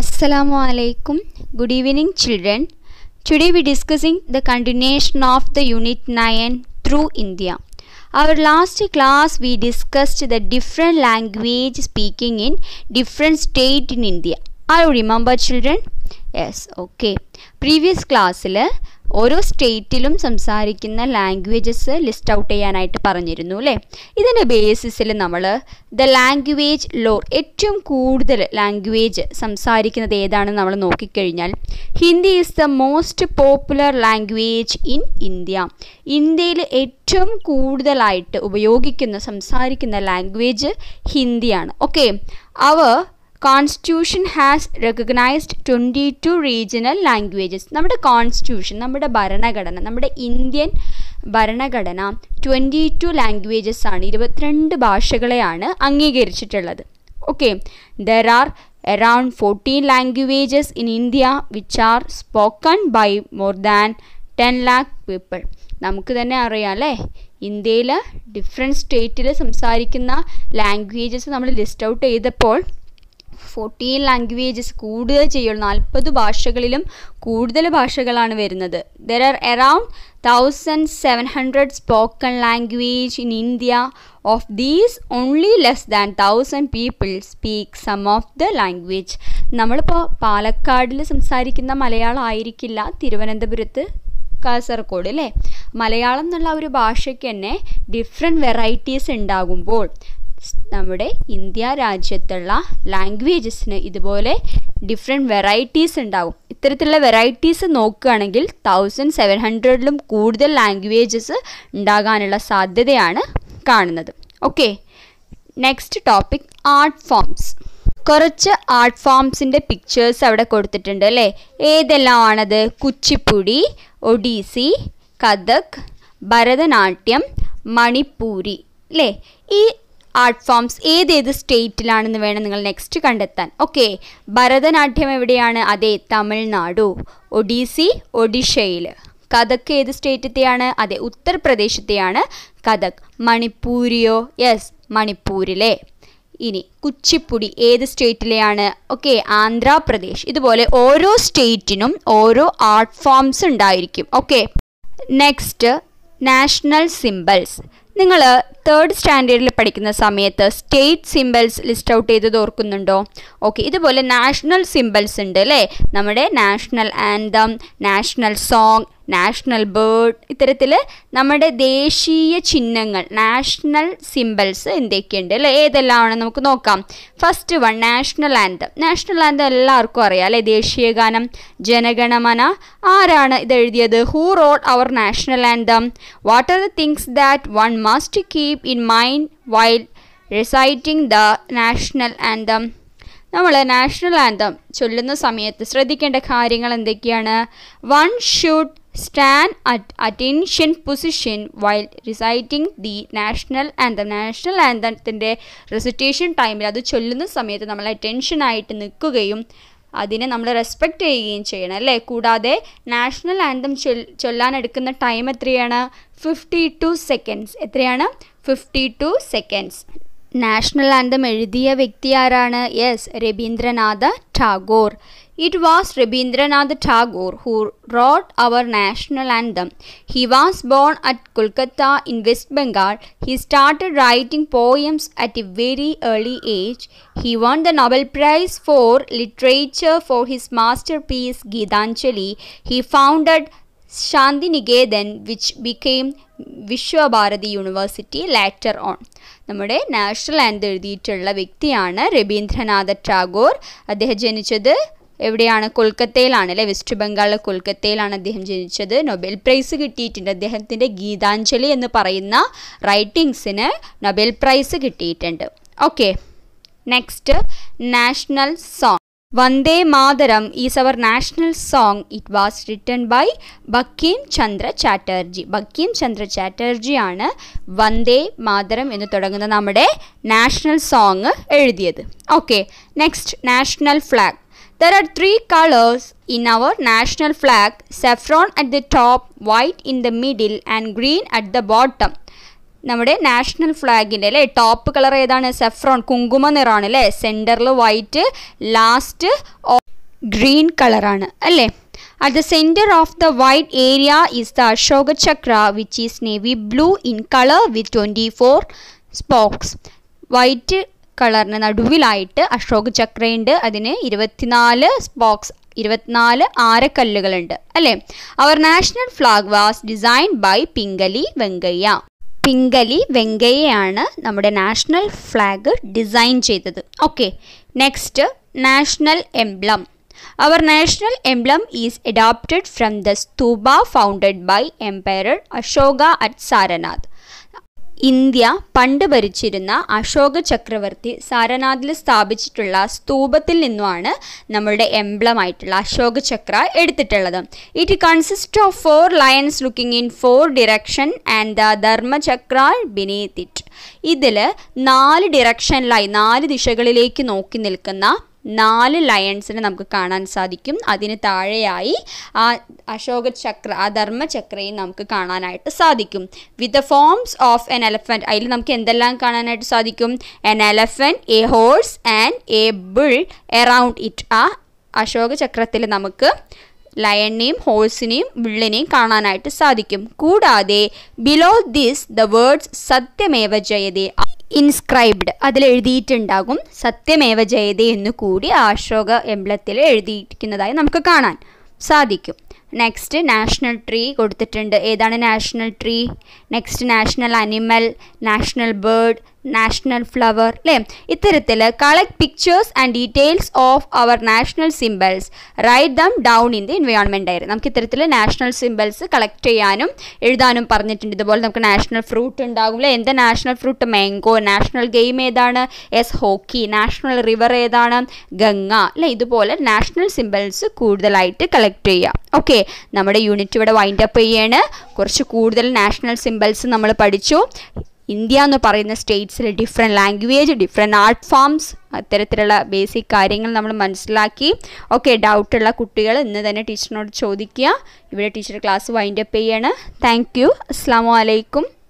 Assalamu alaikum. Good evening, children. Today we discussing the continuation of the Unit 9 through India. Our last class we discussed the different language speaking in different state in India. Are you remember children? Yes, okay. Previous ക്ലാസ്സിൽ ഓരോ സ്റ്റേറ്റിലും സംസാരിക്കുന്ന languages list out ചെയ്യാനായിട്ട് പറഞ്ഞിരുന്നു അല്ലേ ഇതിൻ്റെ ബേസിസിൽ നമ്മൾ the language lore ഏറ്റവും കൂടുതൽ ലാംഗ്വേജ് സംസാരിക്കുന്നത് ഏതാണെന്ന് നമ്മൾ നോക്കിക്കഴിഞ്ഞാൽ Hindi is the most popular language in India ഇന്ത്യയിൽ ഏറ്റവും കൂടുതലായിട്ട് ഉപയോഗിക്കുന്ന സംസാരിക്കുന്ന ലാംഗ്വേജ് ഹിന്ദിയാണ് okay our constitution has recognised twenty two regional languages നമ്മുടെ കോൺസ്റ്റിറ്റ്യൂഷൻ നമ്മുടെ ഭരണഘടന നമ്മുടെ ഇന്ത്യൻ ഭരണഘടന ട്വൻറ്റി ടു ലാംഗ്വേജസ് ആണ് ഇരുപത്തിരണ്ട് ഭാഷകളെയാണ് അംഗീകരിച്ചിട്ടുള്ളത് okay there are around fourteen languages in India which are spoken by more than ten lakh people നമുക്ക് തന്നെ അറിയാം അല്ലേ ഇന്ത്യയിൽ ഡിഫറെൻറ്റ് സ്റ്റേറ്റിൽ സംസാരിക്കുന്ന ലാംഗ്വേജസ് നമ്മൾ ലിസ്റ്റ് ഔട്ട് ചെയ്തപ്പോൾ ഫോർട്ടീൻ ലാംഗ്വേജസ് കൂടുതൽ ചെയ്യുള്ളൂ നാൽപ്പത് ഭാഷകളിലും കൂടുതൽ ഭാഷകളാണ് വരുന്നത് there are around thousand seven hundred spoken language in India of these only less than thousand people speak some of the language നമ്മളിപ്പോൾ പാലക്കാടിൽ സംസാരിക്കുന്ന മലയാളം ആയിരിക്കില്ല തിരുവനന്തപുരത്ത് കാസർഗോഡ് അല്ലേ മലയാളം എന്നുള്ള ഒരു ഭാഷയ്ക്ക് തന്നെ ഡിഫറെൻറ്റ് വെറൈറ്റീസ് ഉണ്ടാകുമ്പോൾ നമ്മുടെ ഇന്ത്യ രാജ്യത്തുള്ള ലാംഗ്വേജസിന് ഇതുപോലെ ഡിഫറെൻറ്റ് വെറൈറ്റീസ് ഉണ്ടാകും ഇത്തരത്തിലുള്ള വെറൈറ്റീസ് നോക്കുകയാണെങ്കിൽ തൗസൻഡ് സെവൻ ഹൺഡ്രഡിലും കൂടുതൽ ലാംഗ്വേജസ് ഉണ്ടാകാനുള്ള സാധ്യതയാണ് കാണുന്നത് okay next topic art forms കുറച്ച് ആർട്ട് ഫോംസിൻ്റെ പിക്ചേഴ്സ് അവിടെ കൊടുത്തിട്ടുണ്ട് അല്ലേ ഏതെല്ലാമാണത് കുച്ചിപ്പുടി ഒഡീസി കഥക് ഭരതനാട്യം മണിപ്പൂരി അല്ലേ ഈ ആർട്ട് ഫോംസ് ഏതേത് സ്റ്റേറ്റിലാണെന്ന് വേണം നിങ്ങൾ നെക്സ്റ്റ് കണ്ടെത്താൻ ഓക്കെ ഭരതനാട്യം എവിടെയാണ് അതെ തമിഴ്നാടു ഒഡീസി ഒഡീഷയിൽ കഥക് ഏത് സ്റ്റേറ്റത്തെയാണ് അതെ ഉത്തർപ്രദേശത്തെയാണ് കഥക് മണിപ്പൂരിയോ യെസ് മണിപ്പൂരിലെ ഇനി കുച്ചിപ്പുടി ഏത് സ്റ്റേറ്റിലെയാണ് ഓക്കെ ആന്ധ്രാപ്രദേശ് ഇതുപോലെ ഓരോ സ്റ്റേറ്റിനും ഓരോ ആർട്ട് ഫോംസ് ഉണ്ടായിരിക്കും ഓക്കെ നെക്സ്റ്റ് നാഷണൽ സിംബൽസ് നിങ്ങൾ തേർഡ് സ്റ്റാൻഡേർഡിൽ പഠിക്കുന്ന സമയത്ത് സ്റ്റേറ്റ് സിംബൽസ് ലിസ്റ്റ് ഔട്ട് ചെയ്തത് ഓർക്കുന്നുണ്ടോ ഓക്കെ ഇതുപോലെ നാഷണൽ സിംബൽസ് ഉണ്ട് അല്ലേ നമ്മുടെ national anthem national song national bird ഇത്തരത്തിൽ നമ്മുടെ ദേശീയ ചിഹ്നങ്ങൾ നാഷണൽ സിംബൽസ് എന്തൊക്കെയുണ്ട് അല്ലേ ഏതെല്ലാമാണ് നമുക്ക് നോക്കാം first one national anthem national anthem എല്ലാവർക്കും അറിയാം അല്ലേ ദേശീയ ഗാനം ജനഗണമന ആരാണ് ഇത് എഴുതിയത് who wrote our national anthem what are the things that one must keep in mind while reciting the national anthem നമ്മൾ നാഷണൽ ആന്തം ചൊല്ലുന്ന സമയത്ത് ശ്രദ്ധിക്കേണ്ട കാര്യങ്ങൾ എന്തൊക്കെയാണ് one should stand at attention position while reciting the national anthem national ആന്തത്തിൻ്റെ recitation ടൈമിൽ അത് ചൊല്ലുന്ന സമയത്ത് നമ്മൾ അറ്റൻഷനായിട്ട് നിൽക്കുകയും അതിനെ നമ്മൾ റെസ്പെക്റ്റ് ചെയ്യുകയും ചെയ്യണം അല്ലേ കൂടാതെ നാഷണൽ ആന്തം ചൊല്ലാൻ എടുക്കുന്ന ടൈം എത്രയാണ് ഫിഫ്റ്റി ടു സെക്കൻഡ്സ് എത്രയാണ് fifty two seconds national anthem എഴുതിയ വ്യക്തി ആരാണ് yes Rabindranath Tagore it was Rabindranath Tagore who wrote our national anthem he was born at Kolkata in West Bengal he started writing poems at a very early age he won the Nobel prize for literature for his masterpiece Gitanjali he founded Shantiniketan which became Visvabharati university later on നമ്മുടെ national anthem എഴുതിയിട്ടുള്ള വ്യക്തിയാണ് രവീന്ദ്രനാഥ ടാഗോർ അദ്ദേഹം ജനിച്ചത് എവിടെയാണ് കൊൽക്കത്തയിലാണ് അല്ലേ west ബംഗാളിലെ കൊൽക്കത്തയിലാണ് അദ്ദേഹം ജനിച്ചത് നൊബേൽ പ്രൈസ് കിട്ടിയിട്ടുണ്ട് അദ്ദേഹത്തിൻ്റെ ഗീതാഞ്ജലി എന്ന് പറയുന്ന റൈറ്റിങ്സിന് നൊബേൽ പ്രൈസ് കിട്ടിയിട്ടുണ്ട് okay next national song Vande Mataram is our national song it was written by Bankim Chandra Chatterjee Bankim Chandra Chatterjee ആണ് വന്ദേ മാതരം എന്ന് തുടങ്ങുന്ന നമ്മുടെ നാഷണൽ സോങ് എഴുതിയത് okay next national flag There are three colors in our national flag saffron at the top, white in the middle, and green at the bottom. നമ്മുടെ national ഫ്ലാഗിൻ്റെ അല്ലേ top colour ഏതാണ് സെഫ്രോൺ കുങ്കുമ നിറാണ് അല്ലേ സെൻറ്ററിൽ വൈറ്റ് ലാസ്റ്റ് ഗ്രീൻ കളറാണ് അല്ലേ at the centre of the white area is the Ashoka Chakra which is navy blue in colour with twenty four spokes white കളറിന് നടുവിലായിട്ട് അശോക ചക്രയുണ്ട് അതിന് ഇരുപത്തിനാല് സ്പോക്സ് ഇരുപത്തിനാല് ആരക്കല്ലുകളുണ്ട് അല്ലേ our national flag was design by Pingali Venkayya Pingali വെങ്കയ്യയാണ് നമ്മുടെ നാഷണൽ ഫ്ലാഗ് ഡിസൈൻ ചെയ്തത് okay next national emblem our national emblem is adopted from the stupa founded by emperor Ashoka at Sarnath India പണ്ട് ഭരിച്ചിരുന്ന അശോക ചക്രവർത്തി സാരനാഥിൽ സ്ഥാപിച്ചിട്ടുള്ള സ്തൂപത്തിൽ നിന്നുമാണ് നമ്മളുടെ എംബ്ലമായിട്ടുള്ള അശോക ചക്ര എടുത്തിട്ടുള്ളത് it consist of four lions looking in four direction and the Dharmachakra beneath it ഇതിൽ നാല് ഡിറക്ഷനിലായി നാല് ദിശകളിലേക്ക് നോക്കി നിൽക്കുന്ന നാല് ലയൺസിനെ നമുക്ക് കാണാൻ സാധിക്കും അതിന് താഴെയായി ആ അശോക ചക്ര ആ ധർമ്മചക്രയും നമുക്ക് കാണാനായിട്ട് സാധിക്കും with the forms of an elephant അതിൽ നമുക്ക് എന്തെല്ലാം കാണാനായിട്ട് സാധിക്കും an elephant a horse and a bull around it ആ അശോക ചക്രത്തിൽ നമുക്ക് ലയണിനെയും ഹോഴ്സിനെയും വിള്ളിനെയും കാണാനായിട്ട് സാധിക്കും കൂടാതെ below this the words Satyameva Jayate inscribed അതിൽ എഴുതിയിട്ടുണ്ടാകും സത്യമേവ ജയതേ എന്ന് കൂടി അശോക എംബ്ലത്തിൽ എഴുതിയിരിക്കുന്നതായി നമുക്ക് കാണാൻ സാധിക്കും നെക്സ്റ്റ് നാഷണൽ ട്രീ കൊടുത്തിട്ടുണ്ട് ഏതാണ് national tree next national animal national bird national flower അല്ലേ ഇത്തരത്തിൽ collect pictures and details of our national symbols write them down in the environment diary നമുക്ക് ഇത്തരത്തിൽ നാഷണൽ സിംബൽസ് കളക്ട് ചെയ്യാനും എഴുതാനും പറഞ്ഞിട്ടുണ്ട് ഇതുപോലെ നമുക്ക് നാഷണൽ ഫ്രൂട്ട് ഉണ്ടാകും അല്ലേ എന്താ national fruit mango national game ഏതാണ് എസ് ഹോക്കി നാഷണൽ റിവർ ഏതാണ് ഗംഗ അല്ലേ ഇതുപോലെ നാഷണൽ സിംബൽസ് കൂടുതലായിട്ട് കളക്ട് ചെയ്യുക ഓക്കെ നമ്മുടെ യൂണിറ്റ് ഇവിടെ വൈൻഡ് അപ്പ് ചെയ്യാണ് കുറച്ച് കൂടുതൽ നാഷണൽ സിംബൽസ് നമ്മൾ പഠിച്ചു ഇന്ത്യ എന്ന് പറയുന്ന സ്റ്റേറ്റ്സിൽ different language different art forms അത്തരത്തിലുള്ള ബേസിക് കാര്യങ്ങൾ നമ്മൾ മനസ്സിലാക്കി ഓക്കെ ഡൗട്ടുള്ള കുട്ടികൾ ഇന്ന് തന്നെ ടീച്ചറിനോട് ചോദിക്കുക ഇവിടെ ടീച്ചർ ക്ലാസ് വൈൻഡ് അപ്പ് ചെയ്യാണ് താങ്ക് യു അസ്സാം വലൈക്കും